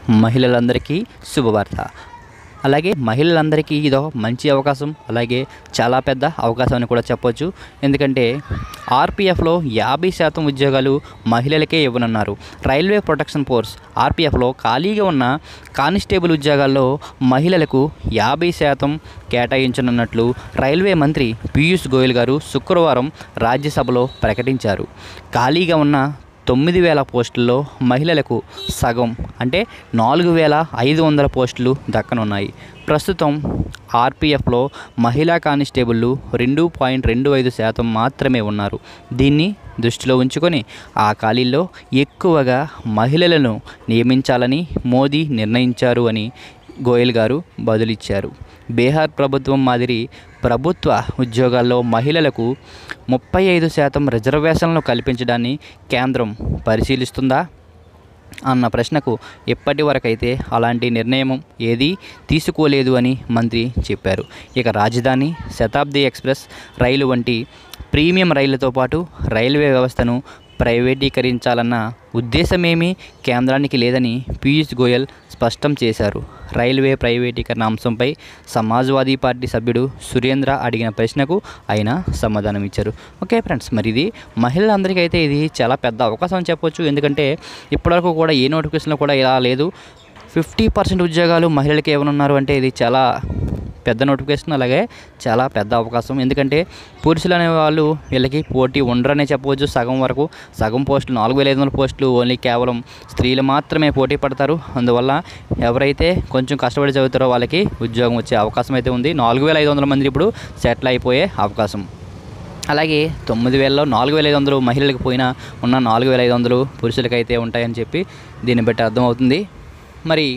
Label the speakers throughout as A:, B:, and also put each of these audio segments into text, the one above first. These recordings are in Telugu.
A: మహిళలందరికీ శుభవార్త అలాగే మహిళలందరికీ ఇదో మంచి అవకాశం అలాగే చాలా పెద్ద అవకాశం అని కూడా చెప్పొచ్చు ఎందుకంటే ఆర్పిఎఫ్లో యాభై శాతం ఉద్యోగాలు మహిళలకే ఇవ్వనున్నారు రైల్వే ప్రొటెక్షన్ ఫోర్స్ ఆర్పిఎఫ్లో ఖాళీగా ఉన్న కానిస్టేబుల్ ఉద్యోగాల్లో మహిళలకు యాభై శాతం కేటాయించనున్నట్లు రైల్వే మంత్రి పీయూష్ గోయల్ గారు శుక్రవారం రాజ్యసభలో ప్రకటించారు ఖాళీగా ఉన్న తొమ్మిది వేల పోస్టుల్లో మహిళలకు సగం అంటే నాలుగు వేల ఐదు వందల పోస్టులు దక్కనున్నాయి ప్రస్తుతం ఆర్పిఎఫ్లో మహిళా కానిస్టేబుళ్ళు రెండు పాయింట్ రెండు ఐదు శాతం మాత్రమే ఉన్నారు దీన్ని దృష్టిలో ఉంచుకొని ఆ ఖాళీల్లో ఎక్కువగా మహిళలను నియమించాలని మోదీ నిర్ణయించారు అని గోయల్ గారు బదులిచ్చారు బీహార్ ప్రభుత్వం మాదిరి ప్రభుత్వ ఉద్యోగాల్లో మహిళలకు ముప్పై ఐదు శాతం రిజర్వేషన్లు కల్పించడాన్ని కేంద్రం పరిశీలిస్తుందా అన్న ప్రశ్నకు ఇప్పటి వరకైతే అలాంటి నిర్ణయం ఏదీ తీసుకోలేదు అని మంత్రి చెప్పారు ఇక రాజధాని శతాబ్ది ఎక్స్ప్రెస్ రైలు వంటి ప్రీమియం రైళ్లతో పాటు రైల్వే వ్యవస్థను ప్రైవేటీకరించాలన్న ఉద్దేశమేమీ కేంద్రానికి లేదని పీయూష్ గోయల్ స్పష్టం చేశారు రైల్వే ప్రైవేటీకరణ అంశంపై సమాజ్వాదీ పార్టీ సభ్యుడు సురేంద్ర అడిగిన ప్రశ్నకు ఆయన సమాధానం ఇచ్చారు ఓకే ఫ్రెండ్స్ మరి ఇది మహిళలందరికీ అయితే ఇది చాలా పెద్ద అవకాశం అని చెప్పొచ్చు ఎందుకంటే ఇప్పటివరకు కూడా ఏ నోటిఫికేషన్లో కూడా ఇలా లేదు ఫిఫ్టీ పర్సెంట్ ఉద్యోగాలు మహిళలకి ఏమనున్నారు అంటే ఇది చాలా పెద్ద నోటిఫికేషన్ అలాగే చాలా పెద్ద అవకాశం ఎందుకంటే పురుషులు అనే వాళ్ళు వీళ్ళకి పోటీ ఉండరనే చెప్పవచ్చు సగం వరకు సగం పోస్టులు నాలుగు వేల ఐదు వందల పోస్టులు ఓన్లీ కేవలం స్త్రీలు మాత్రమే పోటీ పడతారు అందువల్ల ఎవరైతే కొంచెం కష్టపడి చదువుతారో వాళ్ళకి ఉద్యోగం వచ్చే అవకాశం అయితే ఉంది నాలుగు వేల ఐదు వందల మంది ఇప్పుడు సెటిల్ అయిపోయే అవకాశం అలాగే తొమ్మిది వేలలో నాలుగు వేల ఐదు వందలు మహిళలకు పోయినా ఉన్న నాలుగు వేల ఐదు వందలు పురుషులకైతే ఉంటాయని చెప్పి దీన్ని బట్టి అర్థమవుతుంది మరి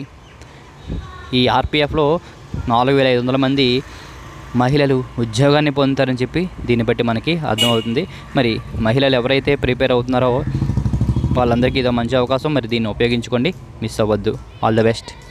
A: ఈ ఆర్పిఎఫ్లో నాలుగు వేల ఐదు వందల మంది మహిళలు ఉద్యోగాన్ని పొందుతారని చెప్పి దీన్ని బట్టి మనకి అర్థమవుతుంది మరి మహిళలు ఎవరైతే ప్రిపేర్ అవుతున్నారో వాళ్ళందరికీ ఇదో మంచి అవకాశం మరి దీన్ని ఉపయోగించుకోండి మిస్ అవ్వద్దు ఆల్ ద బెస్ట్